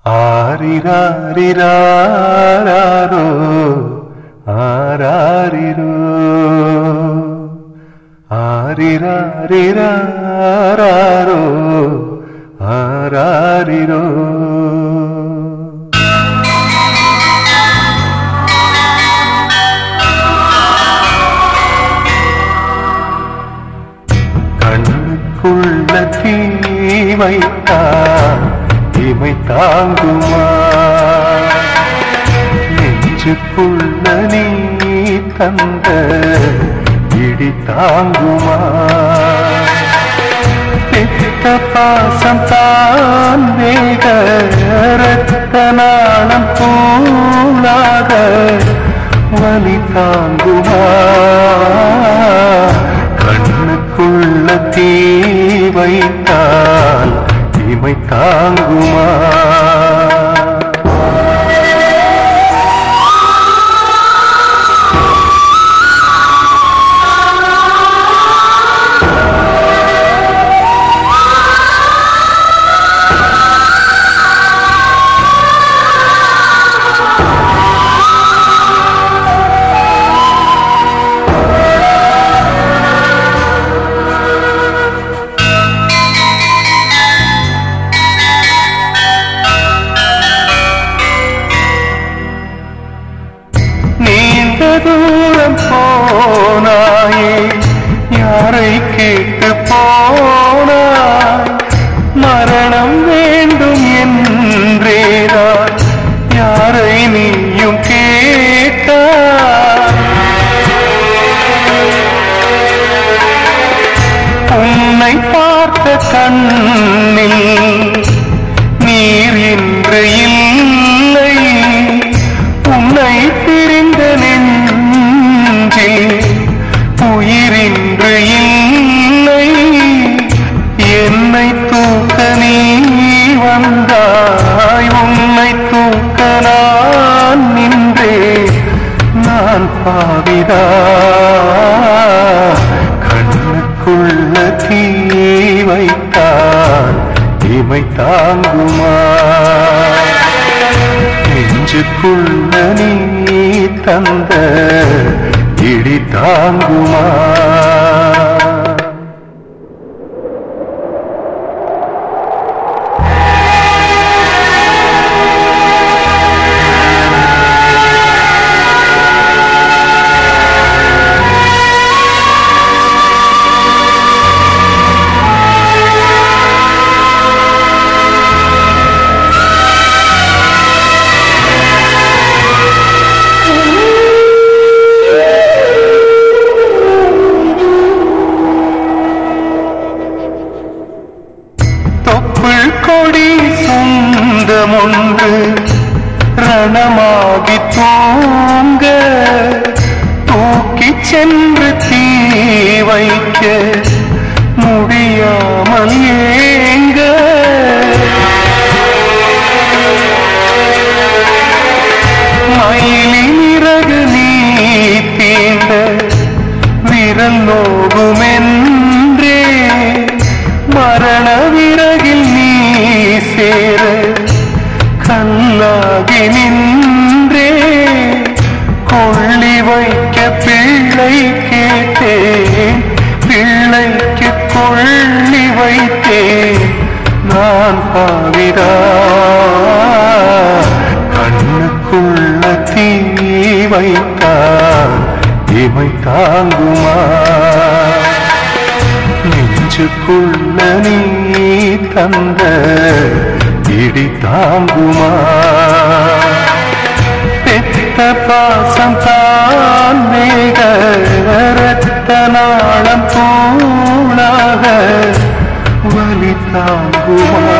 ஆரிராரிராரோ ஆராரிரோ ஆரிராரிராரோ ஆராரிரோ கண்ணுக்குள்ள தீ வைத்தான் இமை தாங்குமா நெஞ்சுக்குள்ள நீ தந்த இடி தாங்குமா பெத்த பாசம் தான் வேக ரத்த நாளம் கூடாத வலி தாங்குமா கண்ணுக்குள்ள தீ வைத்தால் இமை தாங்குமா நீண்ட தூரம் போனாயே யாரை கேட்டு போனாய் மரணம் வேண்டும் என்றேதான் யாரை நீயும் கேட்டாய் உன்னை பார்த்த கண்ணில் நீர் என்று இல்லை உன்னை பிரிந்த நெஞ்சில் உயிரின்று இல்லை என்னை தூக்க நீ வந்தாய் உன்னை தூக்க நான் நின்றே நான் பாவிதா கண்ணுக்குள்ள தீ வைத்தான் இமை தாங்குமா நெஞ்சுக்குள்ள நீ தந்த இடி தாங்குமா தொப்புள் கொடி சொந்தம் ஒன்று ரணமாகி தூங்க தூக்கி சென்று தீ வைக்க முடியாமல் ஏங்க மயிலின் இறகு நீ தீண்ட விரல் நோகுமென்றே மரண விறகில் நீ சேர கல்லாகி நின்றே கொள்ளி வைக்க பிள்ளை கேட்டேன் பிள்ளைக்கு கொள்ளி வைத்தேன் நான் பாவிதா கண்ணுக்குள்ள தீ வைத்தான் இமை தாங்குமா நெஞ்சுக்குள்ள நீ தந்த இடி தாங்குமா பெத்த பாசம் தான் வேக ரத்த நாளம் போனாக வலி தாங்குமா